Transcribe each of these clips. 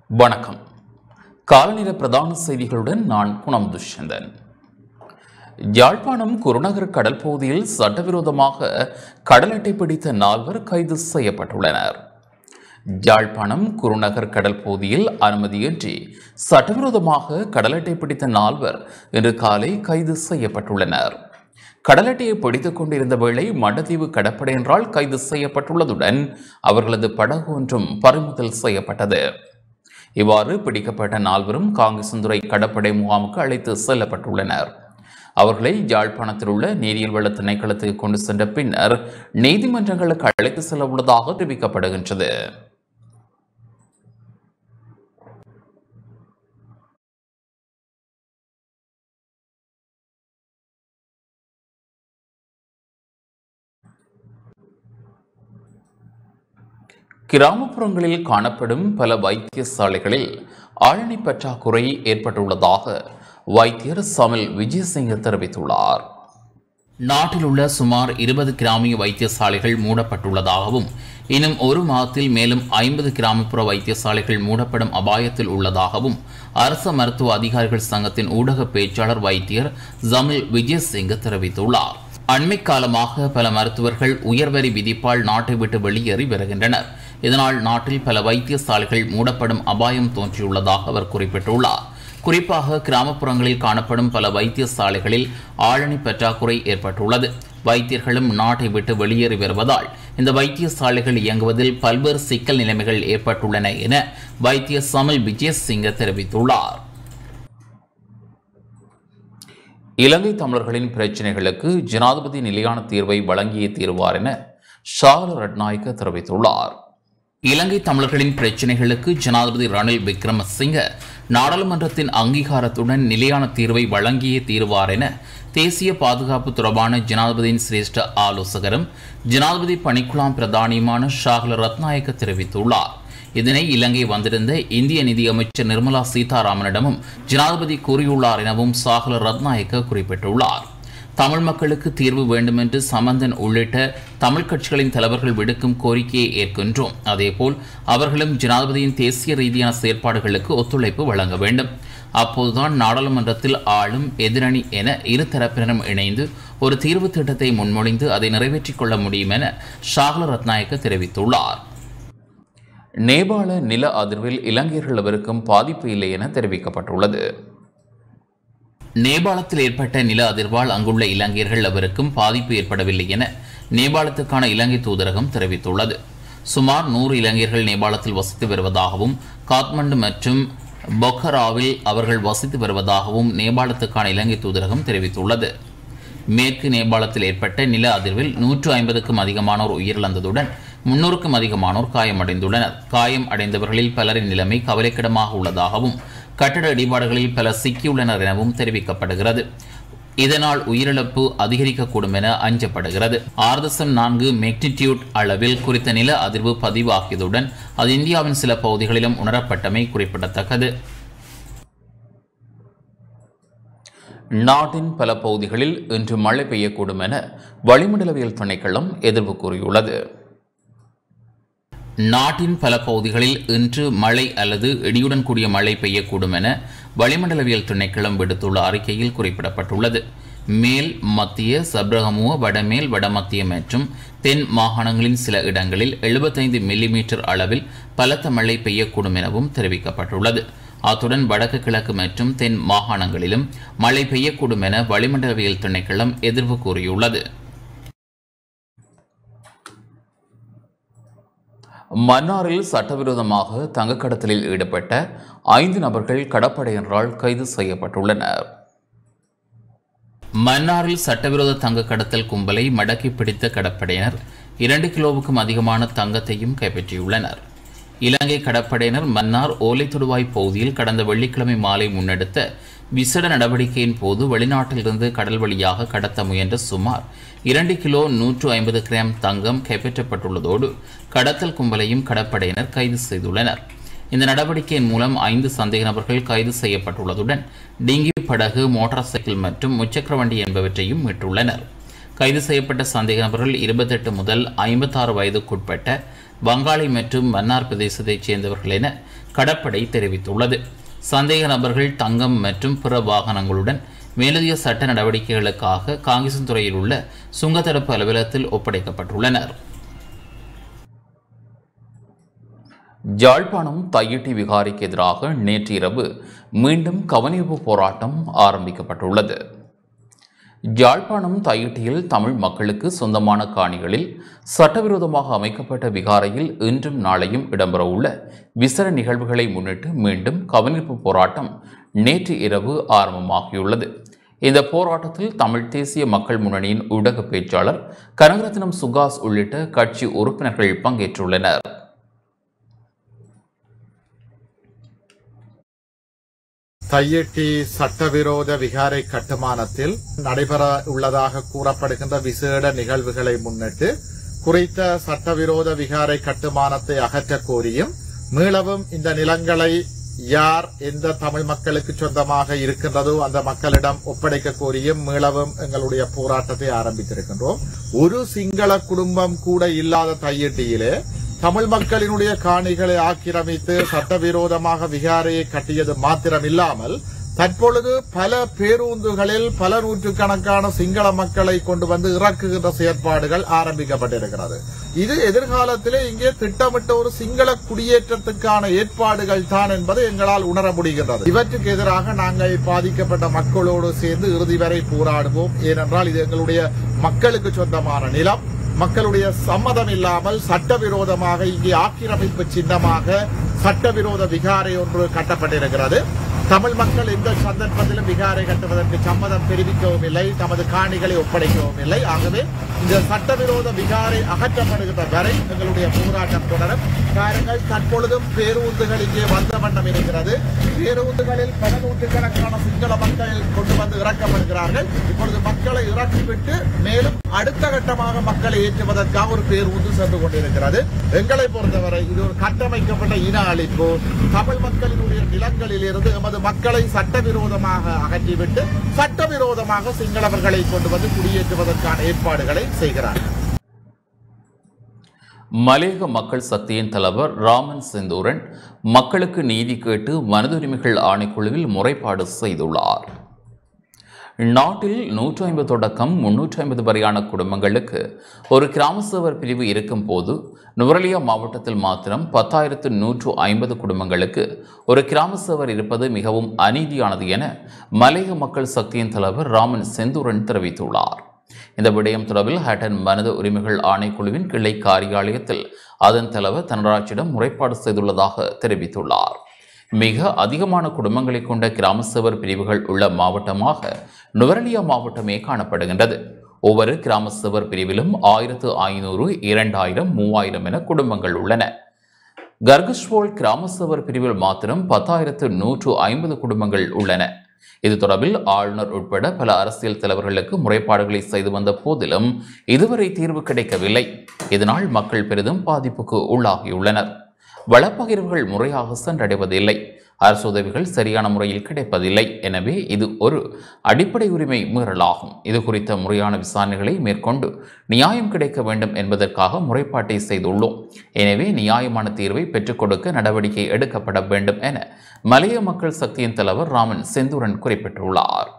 வணக்கம் காலநில பிரதான செய்திகளுடன் நான் குணம் துஷ்யந்தன் யாழ்ப்பாணம் குருநகர் கடல் பகுதியில் சட்டவிரோதமாக கடல் அட்டை பிடித்த நால்வர் கைது செய்யப்பட்டுள்ளனர் யாழ்ப்பாணம் குருநகர் கடல் பகுதியில் அனுமதியின்றி சட்டவிரோதமாக கடல் அட்டை பிடித்த நால்வர் இன்று காலை கைது செய்யப்பட்டுள்ளனர் கடல் அட்டையை பிடித்துக் கொண்டிருந்த வேளை மண்டதீவு கடற்படையினரால் கைது செய்யப்பட்டுள்ளதுடன் அவர்களது படகு ஒன்றும் பறிமுதல் செய்யப்பட்டது இவ்வாறு பிடிக்கப்பட்ட நால்வரும் காங்கிரசுந்துறை கடற்படை முகாமுக்கு அழைத்து செல்லப்பட்டுள்ளனர் அவர்களை யாழ்ப்பாணத்தில் உள்ள நீரியல் வள திணைக்களத்துக்கு கொண்டு சென்ற பின்னர் நீதிமன்றங்களுக்கு அழைத்து செல்ல உள்ளதாக தெரிவிக்கப்படுகின்றது கிராமப்புறங்களில் காணப்படும் பல வைத்தியசாலைகளில் ஆளணி பற்றாக்குறை ஏற்பட்டுள்ளதாக வைத்தியர் சமில் விஜயசிங்க தெரிவித்துள்ளார் நாட்டில் உள்ள சுமார் இருபது கிராமிய வைத்தியசாலைகள் மூடப்பட்டுள்ளதாகவும் இன்னும் ஒரு மாதத்தில் மேலும் ஐம்பது கிராமப்புற வைத்தியசாலைகள் மூடப்படும் அபாயத்தில் உள்ளதாகவும் அரசு மருத்துவ அதிகாரிகள் சங்கத்தின் ஊடக பேச்சாளர் வைத்தியர் ஜமில் விஜயசிங்க தெரிவித்துள்ளார் அண்மை காலமாக பல மருத்துவர்கள் உயர்வரி விதிப்பால் நாட்டை விட்டு வெளியேறி வருகின்றனர் இதனால் நாட்டில் பல வைத்தியசாலைகள் மூடப்படும் அபாயம் தோன்றியுள்ளதாக அவர் குறிப்பிட்டுள்ளார் குறிப்பாக கிராமப்புறங்களில் காணப்படும் பல வைத்தியசாலைகளில் ஆளணி பற்றாக்குறை ஏற்பட்டுள்ளது வைத்தியர்களும் நாட்டை விட்டு வெளியேறி வருவதால் இந்த வைத்தியசாலைகள் இயங்குவதில் பல்வேறு சிக்கல் நிலைமைகள் ஏற்பட்டுள்ளன என வைத்திய சமல் விஜயசிங்க தெரிவித்துள்ளார் இலங்கை தமிழர்களின் பிரச்சினைகளுக்கு ஜனாதிபதி நிலையான தீர்வை வழங்கியே தீர்வார் என ஷால ரட்நாயக்க தெரிவித்துள்ளார் இலங்கை தமிழர்களின் பிரச்சினைகளுக்கு ஜனாதிபதி ரணில் விக்ரமசிங்க நாடாளுமன்றத்தின் அங்கீகாரத்துடன் நிலையான தீர்வை வழங்கியே தீர்வார் என தேசிய பாதுகாப்பு தொடர்பான ஜனாதிபதியின் சிரேஷ்ட ஆலோசகரும் ஜனாதிபதி பணிக்குழாம் பிரதானியுமான ஷாகல ரத்நாயக்க தெரிவித்துள்ளார் இதனை இலங்கை வந்திருந்த இந்திய நிதியமைச்சர் நிர்மலா சீதாராமனிடமும் ஜனாதிபதி கூறியுள்ளார் எனவும் சாகல ரத்நாயக்க குறிப்பிட்டுள்ளார் தமிழ் மக்களுக்கு தீர்வு வேண்டுமென்று சம்பந்தன் உள்ளிட்ட தமிழ் கட்சிகளின் தலைவர்கள் விடுக்கும் கோரிக்கையை ஏற்கின்றோம் அதேபோல் அவர்களும் ஜனாதிபதியின் தேசிய ரீதியான செயற்பாடுகளுக்கு ஒத்துழைப்பு வழங்க வேண்டும் அப்போதுதான் நாடாளுமன்றத்தில் ஆளும் எதிரணி என இரு தரப்பினரும் இணைந்து ஒரு தீர்வு திட்டத்தை முன்மொழிந்து அதை நிறைவேற்றிக் கொள்ள முடியும் என ஷாகல ரத்நாயக்க தெரிவித்துள்ளார் நேபாள நில அதிர்வில் இலங்கையர்கள் எவருக்கும் பாதிப்பு இல்லை என தெரிவிக்கப்பட்டுள்ளது நேபாளத்தில் ஏற்பட்ட நில அதிர்வால் அங்குள்ள இலங்கையர்கள் எவருக்கும் பாதிப்பு ஏற்படவில்லை என நேபாளத்துக்கான இலங்கை தூதரகம் தெரிவித்துள்ளது சுமார் நூறு இலங்கையர்கள் நேபாளத்தில் வசித்து வருவதாகவும் காத்மண்டு மற்றும் பொக்கராவில் அவர்கள் வசித்து வருவதாகவும் நேபாளத்துக்கான இலங்கை தூதரகம் தெரிவித்துள்ளது மேற்கு நேபாளத்தில் ஏற்பட்ட நில அதிர்வில் நூற்று ஐம்பதுக்கும் அதிகமானோர் உயிரிழந்ததுடன் முன்னூறுக்கும் அதிகமானோர் காயமடைந்துள்ளனர் காயம் அடைந்தவர்களில் பலரின் நிலைமை கவலைக்கிடமாக உள்ளதாகவும் கட்டட இடிபாடுகளில் பலர் சிக்கியுள்ளனர் எனவும் தெரிவிக்கப்படுகிறது இதனால் உயிரிழப்பு அதிகரிக்கக்கூடும் என அஞ்சப்படுகிறது ஆறு தசம் நான்கு மெக்னிடியூட் அளவில் குறித்த நில அதிர்வு பதிவாகியதுடன் அது இந்தியாவின் சில பகுதிகளிலும் உணரப்பட்டமை குறிப்பிடத்தக்கது நாட்டின் பல பகுதிகளில் இன்று மழை பெய்யக்கூடும் என வளிமண்டலவியல் திணைக்களம் எதிர்ப்பு கூறியுள்ளது நாட்டின் பல பகுதிகளில் இன்று மழை அல்லது இடியுடன் கூடிய மழை பெய்யக்கூடும் என வளிமண்டலவியல் திணைக்களம் விடுத்துள்ள அறிக்கையில் குறிப்பிடப்பட்டுள்ளது மேல் மத்திய சப்ரகமுவ வடமேல் வடமத்திய மற்றும் தென் மாகாணங்களின் சில இடங்களில் எழுபத்தைந்து மில்லிமீட்டர் அளவில் பலத்த மழை பெய்யக்கூடும் எனவும் தெரிவிக்கப்பட்டுள்ளது அத்துடன் வடக்கு கிழக்கு மற்றும் தென் மாகாணங்களிலும் மழை பெய்யக்கூடும் என வளிமண்டலவியல் திணைக்களம் எதிர்ப்பு கூறியுள்ளது மன்னாரில் சட்டவிரோதமாக தங்கக்கடத்தலில் ஈடுபட்ட ஐந்து நபர்கள் கடற்படையினரால் கைது செய்யப்பட்டுள்ளனர் மன்னாரில் சட்டவிரோத தங்க கடத்தல் கும்பலை மடக்கி பிடித்த கடற்படையினர் இரண்டு கிலோவுக்கும் அதிகமான தங்கத்தையும் கைப்பற்றியுள்ளனர் இலங்கை கடற்படையினர் மன்னார் ஓலைத்தொடுவாய் பகுதியில் கடந்த வெள்ளிக்கிழமை மாலை முன்னெடுத்த விசேட நடவடிக்கையின் போது வெளிநாட்டிலிருந்து கடல் வழியாக கடத்த முயன்ற சுமார் இரண்டு கிலோ நூற்று ஐம்பது கிராம் தங்கம் கைப்பற்றப்பட்டுள்ளதோடு கடத்தல் கும்பலையும் கடற்படையினர் கைது செய்துள்ளனர் இந்த நடவடிக்கையின் மூலம் ஐந்து சந்தேக நபர்கள் கைது செய்யப்பட்டுள்ளதுடன் டிங்கி படகு மோட்டார் சைக்கிள் மற்றும் முச்சக்கர வண்டி என்பவற்றையும் மீட்டுள்ளனர் கைது செய்யப்பட்ட சந்தேக நபர்கள் இருபத்தெட்டு முதல் ஐம்பத்தாறு வயதுக்குட்பட்ட வங்காளி மற்றும் மன்னார் பிரதேசத்தைச் சேர்ந்தவர்கள் என கடற்படை தெரிவித்துள்ளது சந்தேக நபர்கள் தங்கம் மற்றும் பிற வாகனங்களுடன் மேலதிக சட்ட நடவடிக்கைகளுக்காக காங்கேசன்துறையில் உள்ள சுங்கத்தடுப்பு அலுவலகத்தில் ஒப்படைக்கப்பட்டுள்ளனர் ஜாழ்ப்பாணம் தையிட்டி விகாரிக்கு எதிராக நேற்று இரவு மீண்டும் கவனிப்பு போராட்டம் ஆரம்பிக்கப்பட்டுள்ளது ஜாழ்ப்பாணம் தையிட்டியில் தமிழ் மக்களுக்கு சொந்தமான காணிகளில் சட்டவிரோதமாக அமைக்கப்பட்ட விகாரையில் இன்றும் நாளையும் இடம்பெறவுள்ள விசர நிகழ்வுகளை முன்னிட்டு மீண்டும் கவனிப்பு போராட்டம் நேற்று இரவு ஆரம்பமாகியுள்ளது இந்த போராட்டத்தில் தமிழ் தேசிய மக்கள் முன்னணியின் ஊடக பேச்சாளர் கனகரத்னம் சுகாஸ் உள்ளிட்ட கட்சி உறுப்பினர்கள் பங்கேற்றுள்ளனர் தையிட்டி சட்டவிரோத விகாரை கட்டுமானத்தில் நடைபெற உள்ளதாக கூறப்படுகின்ற விசேட நிகழ்வுகளை முன்னிட்டு குறித்த சட்டவிரோத விகாரை கட்டுமானத்தை அகற்றக் கோரியும் மீளவும் இந்த நிலங்களை யார் எந்த தமிழ் மக்களுக்கு சொந்தமாக இருக்கின்றதோ அந்த மக்களிடம் ஒப்படைக்க கோரியும் மீளவும் எங்களுடைய போராட்டத்தை ஆரம்பித்திருக்கின்றோம் ஒரு சிங்கள குடும்பம் கூட இல்லாத தையிட்டியிலே தமிழ் மக்களினுடைய காணிகளை ஆக்கிரமித்து சட்டவிரோதமாக விகாரையை கட்டியது மாத்திரம் இல்லாமல் தற்பொழுது பல பேருந்துகளில் பல நூற்றுக்கணக்கான சிங்கள மக்களை கொண்டு வந்து இறக்குகின்ற செயற்பாடுகள் ஆரம்பிக்கப்பட்டிருக்கிறது இது எதிர்காலத்திலே இங்கே திட்டமிட்ட ஒரு சிங்கள குடியேற்றத்துக்கான ஏற்பாடுகள் தான் என்பதை எங்களால் உணர முடிகின்றது இவற்றுக்கு எதிராக நாங்கள் பாதிக்கப்பட்ட மக்களோடு சேர்ந்து இறுதி வரை போராடுவோம் ஏனென்றால் இது எங்களுடைய மக்களுக்கு சொந்தமான நிலம் மக்களுடைய சம்மதம் இல்லாமல் சட்டவிரோதமாக இங்கே ஆக்கிரமிப்பு சின்னமாக சட்டவிரோத விகாரை ஒன்று கட்டப்பட்டிருக்கிறது தமிழ் மக்கள் எந்த சந்தர்ப்பத்திலும் விகாரை கட்டுவதற்கு சம்மதம் தெரிவிக்கவும் இல்லை தமது காணிகளை ஒப்படைக்கவும் இல்லை ஆகவே இந்த சட்டவிரோத விகாரை அகற்றப்படுகின்ற வரை எங்களுடைய போராட்டம் தொடரும் காரணங்கள் தற்பொழுதும் பேருந்துகள் இங்கே வந்த வண்ணம் இருக்கிறது பேருந்துகளில் பல நூற்றுக்கணக்கான சிங்கள மக்கள் கொண்டு வந்து இறக்கப்படுகிறார்கள் இப்பொழுது மக்களை இறக்கிவிட்டு மேலும் அடுத்த கட்டமாக மக்களை ஏற்றுவதற்காக ஒரு பேருந்து சென்று கொண்டிருக்கிறது எங்களை பொறுத்தவரை இது ஒரு கட்டமைக்கப்பட்ட இன அழிப்பு தமிழ் மக்களினுடைய நிலங்களில் இருந்து எமது மக்களை சட்டவிரோதமாக அகற்றிவிட்டு சட்டவிரோதமாக சிங்களவர்களை கொண்டு வந்து குடியேற்றுவதற்கான ஏற்பாடுகளை செய்கிறார்கள் மலேக மக்கள் சக்தியின் தலைவர் ராமன் செந்தூரன் மக்களுக்கு நீதி கேட்டு மனித உரிமைகள் ஆணைக்குழுவில் முறைப்பாடு செய்துள்ளார் நாட்டில் நூற்றி ஐம்பது தொடக்கம் முன்னூற்றி ஐம்பது வரையான குடும்பங்களுக்கு ஒரு கிராம சேவர் பிரிவு இருக்கும் போது நுவரலியா மாவட்டத்தில் மாத்திரம் பத்தாயிரத்து நூற்று ஐம்பது குடும்பங்களுக்கு ஒரு கிராம சேவர் இருப்பது மிகவும் அநீதியானது என மலைய மக்கள் சக்தியின் தலைவர் ராமன் செந்தூரன் தெரிவித்துள்ளார் இந்த விடயம் தொடர்பில் ஹேட்டன் மனித உரிமைகள் ஆணைக்குழுவின் கிளை காரியாலயத்தில் அதன் தலைவர் தனராஜிடம் முறைப்பாடு செய்துள்ளதாக தெரிவித்துள்ளார் மிக அதிகமான குடும்பங்களை கொண்ட கிராம சேவர் பிரிவுகள் உள்ள மாவட்டமாக நுவரலியா மாவட்டமே காணப்படுகின்றது ஒவ்வொரு கிராம சேவர் பிரிவிலும் ஆயிரத்து ஐநூறு இரண்டாயிரம் மூவாயிரம் என குடும்பங்கள் உள்ளன கர்கஸ்வோல் கிராம சேவர் பிரிவில் மாத்திரம் பத்தாயிரத்து நூற்று ஐம்பது குடும்பங்கள் உள்ளன இது தொடர்பில் ஆளுநர் உட்பட பல அரசியல் தலைவர்களுக்கு முறைப்பாடுகளை செய்து வந்த போதிலும் இதுவரை தீர்வு கிடைக்கவில்லை இதனால் மக்கள் பெரிதும் பாதிப்புக்கு உள்ளாகியுள்ளனர் வளப்பகிர்வுகள் முறையாக சென்றடைவதில்லை அரசு உதவிகள் சரியான முறையில் கிடைப்பதில்லை எனவே இது ஒரு அடிப்படை உரிமை மீறலாகும் இது குறித்த முறையான விசாரணைகளை மேற்கொண்டு நியாயம் கிடைக்க வேண்டும் என்பதற்காக முறைப்பாட்டை செய்துள்ளோம் எனவே நியாயமான தீர்வை பெற்றுக் கொடுக்க நடவடிக்கை எடுக்கப்பட வேண்டும் என மலைய மக்கள் சக்தியின் தலைவர் ராமன் செந்தூரன் குறிப்பிட்டுள்ளார்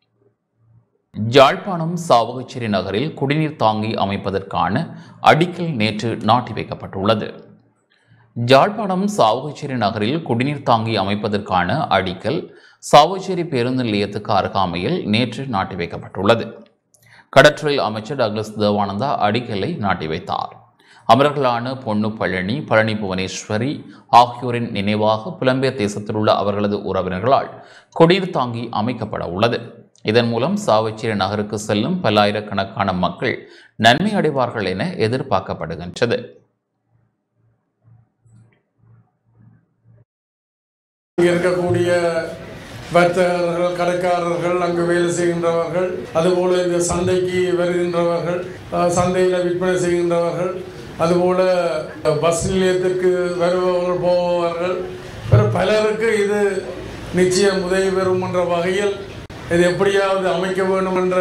யாழ்ப்பாணம் சாவகச்சேரி நகரில் குடிநீர் தாங்கி அமைப்பதற்கான அடிக்கல் நேற்று நாட்டி வைக்கப்பட்டுள்ளது ஜாழ்ப்பாணம் சாவகச்சேரி நகரில் குடிநீர் தாங்கி அமைப்பதற்கான அடிக்கல் சாவகச்சேரி பேருந்து நிலையத்துக்கு அருகாமையில் நேற்று நாட்டி வைக்கப்பட்டுள்ளது கடற்றொழில் அமைச்சர் டக்ளஸ் தேவானந்தா அடிக்கலை நாட்டி வைத்தார் அமரர்களான பொன்னு பழனி பழனி புவனேஸ்வரி ஆகியோரின் நினைவாக புலம்பெயர் தேசத்தில் உள்ள அவர்களது உறவினர்களால் குடிநீர் தாங்கி அமைக்கப்பட உள்ளது இதன் மூலம் சாவச்சேரி நகருக்கு செல்லும் பல்லாயிரக்கணக்கான மக்கள் நன்மை அடைவார்கள் என எதிர்பார்க்கப்படுகின்றது இங்கே இருக்கக்கூடிய வர்த்தகர்கள் கடைக்காரர்கள் அங்கு வேலை செய்கின்றவர்கள் அதுபோல இந்த சந்தைக்கு வருகின்றவர்கள் அஹ், சந்தையில் விற்பனை செய்கின்றவர்கள் அதுபோல பஸ் நிலையத்திற்கு வருபவர்கள் போபவர்கள் பிற பலருக்கு இது நிச்சயம் உதவி பெறும் என்ற வகையில் இது எப்படியாவது அமைக்க வேண்டும் என்ற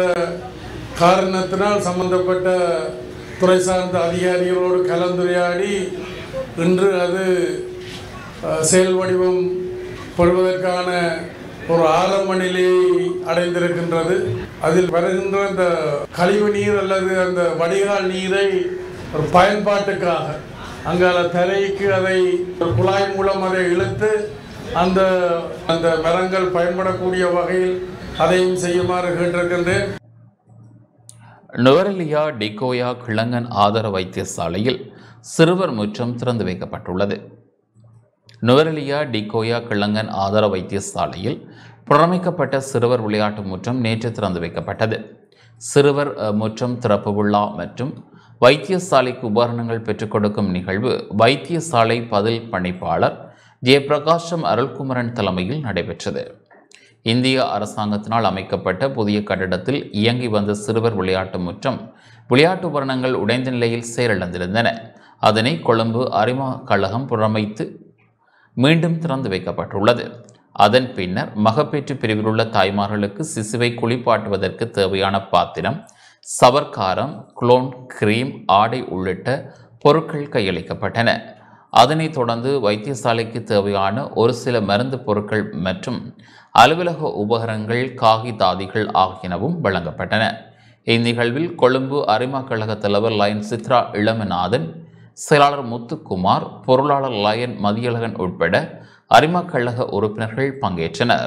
காரணத்தினால் சம்பந்தப்பட்ட துறை சார்ந்த அதிகாரிகளோடு கலந்துரையாடி இன்று அது அஹ், செயல் வடிவம் பெறுவதற்கான ஒரு ஆரம்ப நிலையை அடைந்திருக்கின்றது அதில் வருகின்ற அந்த கழிவு நீர் அல்லது அந்த வடிகால் நீரை ஒரு பயன்பாட்டுக்காக அங்கால தரைக்கு அதை ஒரு குழாய் மூலம் அதை இழுத்து அந்த அந்த மரங்கள் பயன்படக்கூடிய வகையில் அதையும் செய்யுமாறு கேட்டிருக்கின்றேன் நுவரெலியா டிகோயா கிழங்கன் ஆதார வைத்தியசாலையில் சிறுவர் முற்றம் திறந்து வைக்கப்பட்டுள்ளது நுவரெலியா டிகோயா கிழங்கன் ஆதார வைத்தியசாலையில் புனரமைக்கப்பட்ட சிறுவர் விளையாட்டு முற்றம் நேற்று திறந்து வைக்கப்பட்டது சிறுவர் அஹ், முற்றம் திறப்பு விழா மற்றும் வைத்தியசாலைக்கு உபகரணங்கள் பெற்றுக் கொடுக்கும் நிகழ்வு வைத்தியசாலை பதில் பணிப்பாளர் ஜெயபிரகாஷம் அருள்குமரன் தலைமையில் நடைபெற்றது இந்திய அரசாங்கத்தினால் அமைக்கப்பட்ட புதிய கட்டிடத்தில் இயங்கி வந்த சிறுவர் விளையாட்டு முற்றம் விளையாட்டு உபகரணங்கள் உடைந்த நிலையில் செயலிழந்திருந்தன அதனை கொழும்பு அரிமா கழகம் புறமைத்து மீண்டும் திறந்து வைக்கப்பட்டுள்ளது அதன் பின்னர் மகப்பேற்று பிரிவில் உள்ள தாய்மார்களுக்கு சிசுவை குளிப்பாட்டுவதற்கு தேவையான பாத்திரம் சவர்க்காரம் குளோன் கிரீம் ஆடை உள்ளிட்ட பொருட்கள் கையளிக்கப்பட்டன அதனைத் தொடர்ந்து வைத்தியசாலைக்கு தேவையான ஒரு சில மருந்து பொருட்கள் மற்றும் அலுவலக உபகரணங்கள் காகிதாதிகள் ஆகியனவும் வழங்கப்பட்டன இந்நிகழ்வில் கொழும்பு அரிமா கழக தலைவர் லயன் சித்ரா இளமநாதன் செயலாளர் முத்துக்குமார் பொருளாளர் லயன் மதியழகன் உட்பட அரிமா கழக உறுப்பினர்கள் பங்கேற்றனர்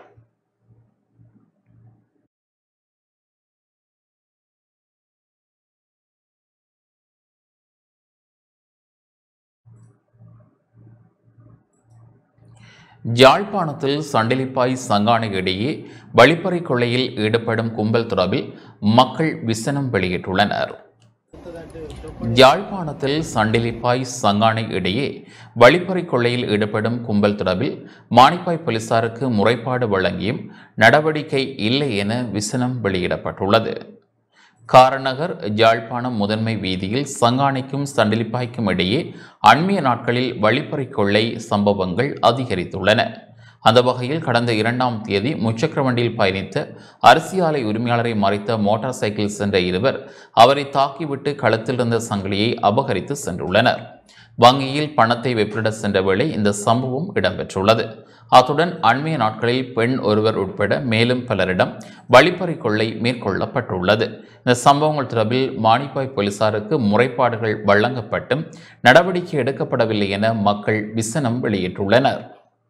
யாழ்ப்பாணத்தில் சண்டிலிப்பாய் சங்கானை இடையே வழிப்பறை கொள்ளையில் ஈடுபடும் கும்பல் தொடர்பில் மக்கள் விசனம் வெளியிட்டுள்ளனர் யாழ்ப்பாணத்தில் சண்டிலிப்பாய் சங்கானை இடையே வழிப்பறை கொள்ளையில் ஈடுபடும் கும்பல் தொடர்பில் மானிப்பாய் போலீசாருக்கு முறைப்பாடு வழங்கியும் நடவடிக்கை இல்லை என விசனம் வெளியிடப்பட்டுள்ளது காரநகர் யாழ்ப்பாணம் முதன்மை வீதியில் சங்கானைக்கும் சண்டிலிப்பாய்க்கும் இடையே அண்மைய நாட்களில் வழிப்பறை கொள்ளை சம்பவங்கள் அதிகரித்துள்ளன அந்த வகையில் கடந்த இரண்டாம் தேதி முச்சக்கர வண்டியில் பயணித்த அரிசி ஆலை உரிமையாளரை மறைத்த மோட்டார் சைக்கிள் சென்ற இருவர் அவரை தாக்கிவிட்டு களத்தில் இருந்த சங்கிலியை அபகரித்து சென்றுள்ளனர் வங்கியில் பணத்தை வெப்பிட சென்ற வேளை இந்த சம்பவம் இடம்பெற்றுள்ளது அத்துடன் அண்மைய நாட்களில் பெண் ஒருவர் உட்பட மேலும் பலரிடம் வழிப்பறை கொள்ளை மேற்கொள்ளப்பட்டுள்ளது இந்த சம்பவங்கள் தொடர்பில் மானிப்பாய் போலீசாருக்கு முறைப்பாடுகள் வழங்கப்பட்டும் நடவடிக்கை எடுக்கப்படவில்லை என மக்கள் விசனம் வெளியிட்டுள்ளனர்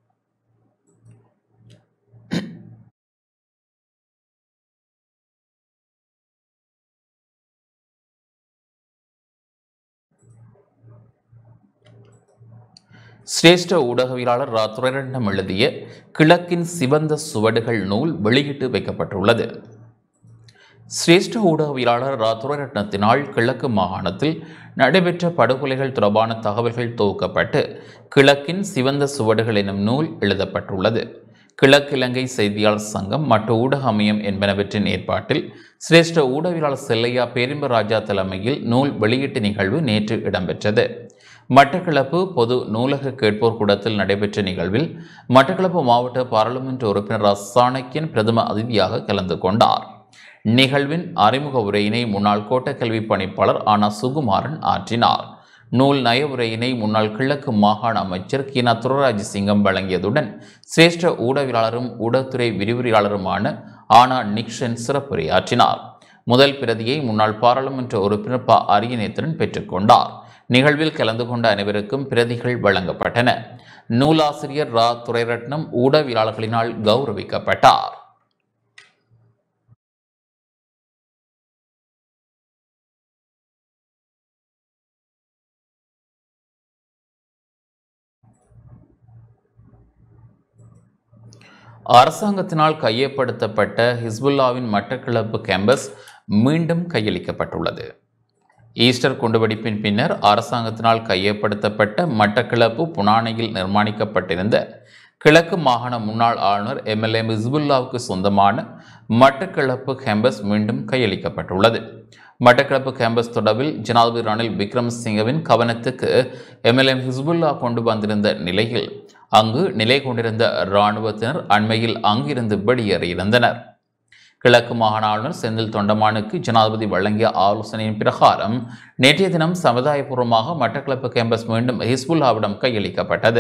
சிரேஷ்ட ஊடகவியலாளர் ரா துரைரண்டம் எழுதிய கிழக்கின் சிவந்த சுவடுகள் நூல் வெளியிட்டு வைக்கப்பட்டுள்ளது சிரேஷ்ட ஊடகவியலாளர் ரா துரைரட்னத்தினால் கிழக்கு மாகாணத்தில் நடைபெற்ற படுகொலைகள் தொடர்பான தகவல்கள் தொகுக்கப்பட்டு கிழக்கின் சிவந்த சுவடுகள் எனும் நூல் எழுதப்பட்டுள்ளது கிழக்கிழங்கை செய்தியாளர் சங்கம் மற்றும் ஊடக அமையம் என்பனவற்றின் ஏற்பாட்டில் சிரேஷ்ட ஊடகவியலாளர் செல்லையா பேரிம்பராஜா தலைமையில் நூல் வெளியீட்டு நிகழ்வு நேற்று இடம்பெற்றது மட்டக்களப்பு பொது நூலக கேட்போர் கூடத்தில் நடைபெற்ற நிகழ்வில் மட்டக்களப்பு மாவட்ட பாராளுமன்ற உறுப்பினர் ரா சாணக்கியன் பிரதம அதிதியாக கலந்து கொண்டார் நிகழ்வின் அறிமுக உரையினை முன்னாள் கோட்டக்கல்வி பணிப்பாளர் ஆனா சுகுமாரன் ஆற்றினார் நூல் நய உரையினை முன்னாள் கிழக்கு மாகாண அமைச்சர் கீனா துரராஜ் சிங்கம் வழங்கியதுடன் சிரேஷ்ட ஊடகவியலாளரும் ஊடகத்துறை விரிவுரையாளருமான ஆனா நிக்ஷன் சிறப்புரையாற்றினார் முதல் பிரதியை முன்னாள் பாராளுமன்ற உறுப்பினர் ப அரியநேத்திரன் பெற்றுக்கொண்டார் நிகழ்வில் கலந்து கொண்ட அனைவருக்கும் பிரதிகள் வழங்கப்பட்டன நூலாசிரியர் ரா துரைரட்னம் ஊடகவியலாளர்களினால் கௌரவிக்கப்பட்டார் அரசாங்கத்தினால் கையப்படுத்தப்பட்ட ஹிஸ்புல்லாவின் மட்டக்களப்பு கேம்பஸ் மீண்டும் கையளிக்கப்பட்டுள்ளது ஈஸ்டர் குண்டுவெடிப்பின் பின்னர் அரசாங்கத்தினால் கையப்படுத்தப்பட்ட மட்டக்களப்பு புனானையில் நிர்மாணிக்கப்பட்டிருந்த கிழக்கு மாகாண முன்னாள் ஆளுநர் எம்எல்ஏ ஹிஸ்புல்லாவுக்கு சொந்தமான மட்டக்களப்பு கேம்பஸ் மீண்டும் கையளிக்கப்பட்டுள்ளது மட்டக்களப்பு கேம்பஸ் தொடர்பில் ஜனாதிபதி ரணில் விக்ரமசிங்கவின் கவனத்துக்கு எம்எல்ஏ ஹிஸ்புல்லா கொண்டு வந்திருந்த நிலையில் அங்கு நிலை கொண்டிருந்த இராணுவத்தினர் அண்மையில் அங்கிருந்து வெளியேறியிருந்தனர் கிழக்கு மாகாண ஆளுநர் செந்தில் தொண்டமானுக்கு ஜனாதிபதி வழங்கிய ஆலோசனையின் பிரகாரம் நேற்றைய தினம் சமுதாயபூர்வமாக மட்டக்களப்பு கேம்பஸ் மீண்டும் ஹிஸ்புல்லாவிடம் கையளிக்கப்பட்டது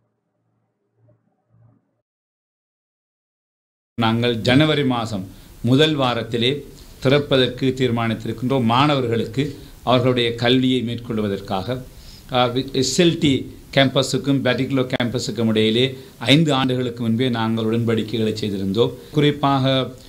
நாங்கள் ஜனவரி மாதம் முதல் வாரத்திலே திறப்பதற்கு தீர்மானித்திருக்கின்றோம் மாணவர்களுக்கு அவர்களுடைய கல்வியை மேற்கொள்வதற்காக எஸ்எல்டி கேம்பஸுக்கும் பேட்டிகுலர் கேம்பஸுக்கும் இடையிலே ஐந்து ஆண்டுகளுக்கு முன்பே நாங்கள் உடன்படிக்கைகளை செய்திருந்தோம் குறிப்பாக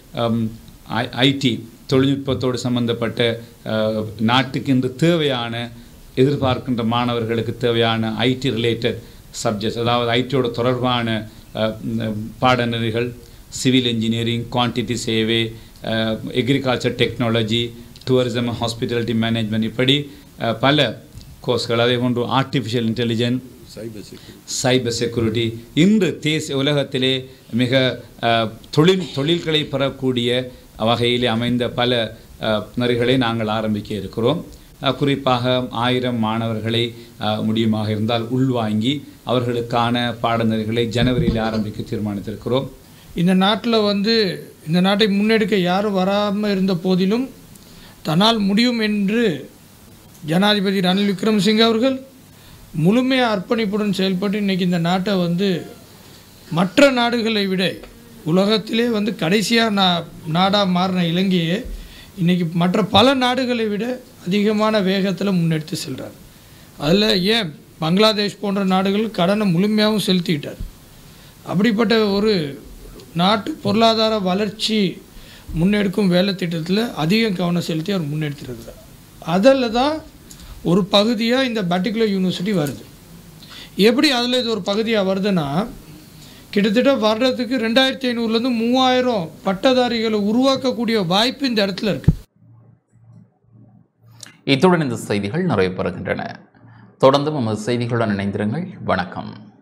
ஐடி தொழில்நுட்பத்தோடு சம்பந்தப்பட்ட அஹ், நாட்டுக்கு இன்று தேவையான எதிர்பார்க்கின்ற மாணவர்களுக்கு தேவையான ஐடி ரிலேட்டட் சப்ஜெக்ட்ஸ் அதாவது ஐடியோட தொடர்பான அஹ், ம், பாடநெறிகள் civil engineering quantity survey agriculture technology tourism hospitality management இப்படி அஹ், பல கோர்ஸ்கள் அதே போன்று ஆர்டிஃபிஷியல் இன்டெலிஜென்ஸ் சைபர் செக்யூரிட்டி இன்று தேசிய உலகத்திலே மிக அஹ், தொழில் தொழில்களை பெறக்கூடிய வகையிலே அமைந்த பல அஹ், நெறிகளை நாங்கள் ஆரம்பிக்க இருக்கிறோம் அஹ், குறிப்பாக ஆயிரம் மாணவர்களை அஹ், முடியுமாக இருந்தால் உள்வாங்கி அவர்களுக்கான பாடநெறிகளை ஜனவரியில் ஆரம்பிக்க தீர்மானித்திருக்கிறோம் இந்த நாட்டில் வந்து இந்த நாட்டை முன்னெடுக்க யாரும் வராமல் இருந்த போதிலும் தன்னால் முடியும் என்று ஜனாதிபதி ரணில் விக்ரமசிங்கே அவர்கள் முழுமையாக அர்ப்பணிப்புடன் செயல்பட்டு இன்றைக்கி இந்த நாட்டை வந்து மற்ற நாடுகளை விட உலகத்திலே வந்து கடைசியாக நா நாடாக மாறின இலங்கையை இன்றைக்கி மற்ற பல நாடுகளை விட அதிகமான வேகத்தில் முன்னெடுத்து செல்கிறார் அதில் ஏன் பங்களாதேஷ் போன்ற நாடுகள் கடனை முழுமையாகவும் செலுத்திட்டார் அப்படிப்பட்ட ஒரு நாட்டு பொருளாதார வளர்ச்சி முன்னெடுக்கும் வேலை திட்டத்தில் அதிகம் கவனம் செலுத்தி அவர் முன்னெடுத்திருக்கிறார் அதில் தான் ஒரு பகுதியாக இந்த பர்டிகுலர் யூனிவர்சிட்டி வருது எப்படி அதில் இது ஒரு பகுதியாக வருதுன்னா கிட்டத்தட்ட வர்றதுக்கு ரெண்டாயிரத்தி ஐநூறுலேருந்து மூவாயிரம் பட்டதாரிகளை உருவாக்கக்கூடிய வாய்ப்பு இந்த இடத்துல இருக்குது இத்துடன் இந்த செய்திகள் நிறைவு பெறுகின்றன தொடர்ந்து நமது செய்திகளுடன் இணைந்திருங்கள் வணக்கம்